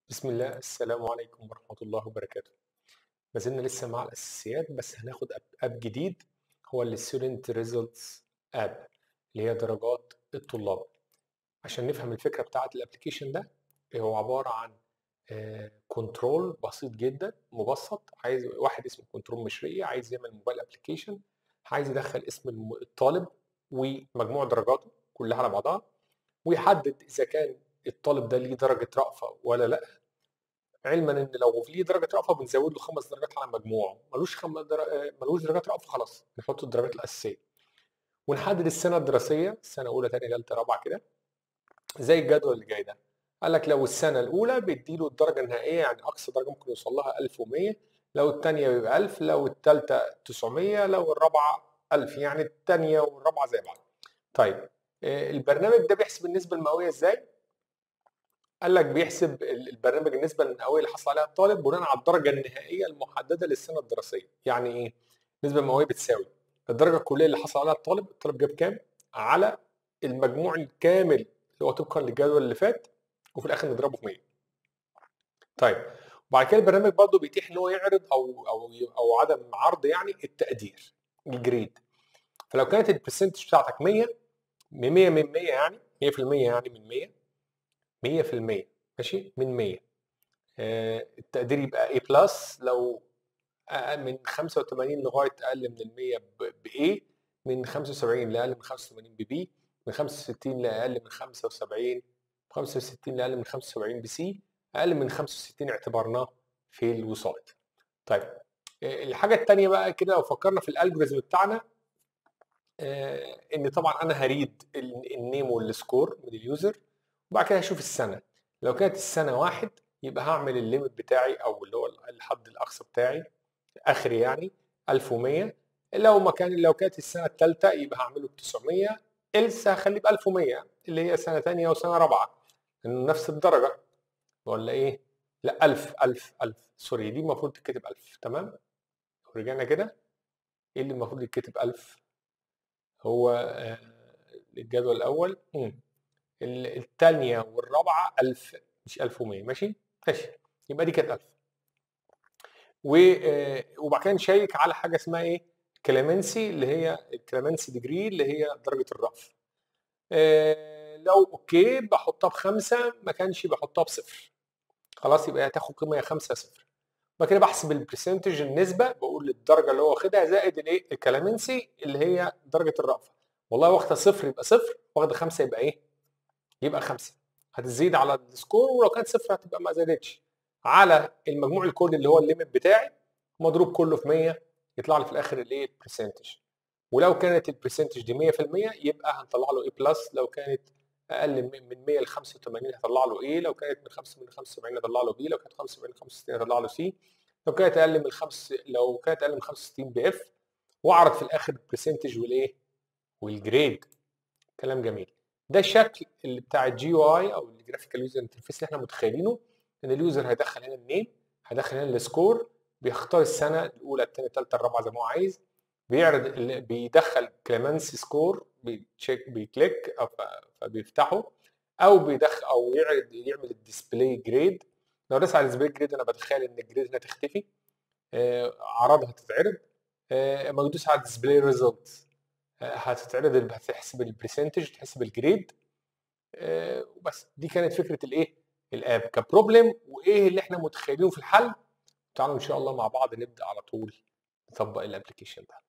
بسم الله السلام عليكم ورحمة الله وبركاته ما زلنا لسه مع الأساسيات بس هناخد أب, أب جديد هو الستودنت ريزلتس أب اللي هي درجات الطلاب عشان نفهم الفكرة بتاعة الابلكيشن ده هو عبارة عن كنترول بسيط جدا مبسط عايز واحد اسمه كنترول مشرية عايز يعمل موبايل ابلكيشن عايز يدخل اسم الم- الطالب ومجموع درجاته كلها على بعضها ويحدد اذا كان الطالب ده ليه درجه رأفه ولا لا علما ان لو ليه درجه رأفه بنزود له خمس درجات على مجموعه ملوش خم... در... ملوش درجات رأفه خلاص نحط الدرجات الاساسيه ونحدد السنه الدراسيه سنه اولى ثانيه ثالثه رابعه كده زي الجدول اللي جاي ده قال لك لو السنه الاولى بيديله الدرجه النهائيه يعني اقصى درجه ممكن يوصل لها 1100 لو الثانيه بيبقى 1000 لو الثالثه 900 لو الرابعه 1000 يعني الثانيه والرابعه زي بعض طيب آه، البرنامج ده بيحسب النسبه المئويه ازاي قال لك بيحسب ال- البرنامج النسبه المئويه اللي حصل عليها الطالب بناء على الدرجه النهائيه المحدده للسنه الدراسيه يعني ايه النسبه المئويه بتساوي الدرجه الكليه اللي حصل عليها الطالب الطالب جاب كام على المجموع الكامل اللي هو طبقا للجدول اللي فات وفي الاخر نضربه في 100 طيب وبعد كده البرنامج برضه بيتيح ان هو يعرض او او او عدم عرض يعني التقدير الجريد فلو كانت البرسنتج بتاعتك 100 من 100 من 100 يعني 100% يعني من 100 100% ماشي من 100 آه، التقدير يبقى A بلس لو أقل من 85 لغايه اقل من ال 100 ب A من 75 لاقل من 85 ب B من 65 لاقل من 75 65 لاقل من 75 ب C اقل من 65 اعتبرناه في الوساط طيب آه، الحاجه الثانيه بقى كده لو فكرنا في الالجوريزم بتاعنا آه، ان طبعا انا هريد ال- النيم والسكور من اليوزر وبعد كده هشوف السنه لو كانت السنه واحد يبقى هعمل الليمت بتاعي او اللي هو الحد الاقصى بتاعي اخري يعني 1100 لو ما كان لو كانت السنه الثالثه يبقى هعمله ب 900 إلس هخليه ب 1100 اللي هي سنه ثانيه وسنه رابعه لانه نفس الدرجه ولا ايه؟ لا 1000 1000 1000 سوري دي المفروض تتكتب 1000 تمام؟ لو رجعنا كده ايه اللي المفروض يتكتب 1000 هو آه، الجدول الاول مم. ال- الثانيه والرابعه 1000 مش 1100 ماشي ماشي يبقى دي كانت 1000 و آه، وبعد كده نشيك على حاجه اسمها ايه كلامنسي اللي هي الكلامنسي ديجري اللي هي درجه الرأف آه، لو اوكي بحطها بخمسه ما كانش بحطها بصفر خلاص يبقى هتاخد قيمه يا خمسه صفر بعد كده بحسب البرسنتج النسبه بقول الدرجه اللي هو واخدها زائد الايه الكلامنسي اللي هي درجه الرأفه والله واخده صفر يبقى صفر واخده خمسه يبقى ايه يبقى خمسه هتزيد على السكور ولو كانت صفر هتبقى ما زادتش على المجموع الكلي اللي هو الليمت بتاعي مضروب كله في 100 يطلع لي في الاخر الايه البرسنتج ولو كانت البرسنتج دي 100% يبقى هنطلع له اي بلس لو كانت اقل من من 100 ل 85 هطلع له ايه لو كانت من 5 من 75 هطلع له بي لو كانت 75 ل 65 هطلع له سي لو كانت اقل من 5 لو كانت اقل من 65 باف واعرض في الاخر البرسنتج والايه والجريد كلام جميل ده الشكل اللي بتاع الجي يو اي او الجرافيكال يوزر انترفيس اللي احنا متخيلينه ان اليوزر هيدخل هنا النيم هيدخل هنا السكور بيختار السنه الاولى الثانيه الثالثه الرابعه زي ما هو عايز بيعرض ال- بيدخل كليمنسي سكور بيتشيك بيكليك أو ف- فبيفتحه او بيدخل او يعرض يعمل الديسبلاي جريد لو داس على الديسبلاي جريد انا بتخيل ان الجريد هنا تختفي آه، اعراضها تتعرض آه، اما يدوس على الديسبلاي ريزلتس هتتعرض هتحسب البرسنتج تحسب الجريد آه، وبس دي كانت فكره الايه الاب كبروبلم وايه اللي احنا متخيلينه في الحل تعالوا ان شاء الله مع بعض نبدا على طول نطبق الابلكيشن ده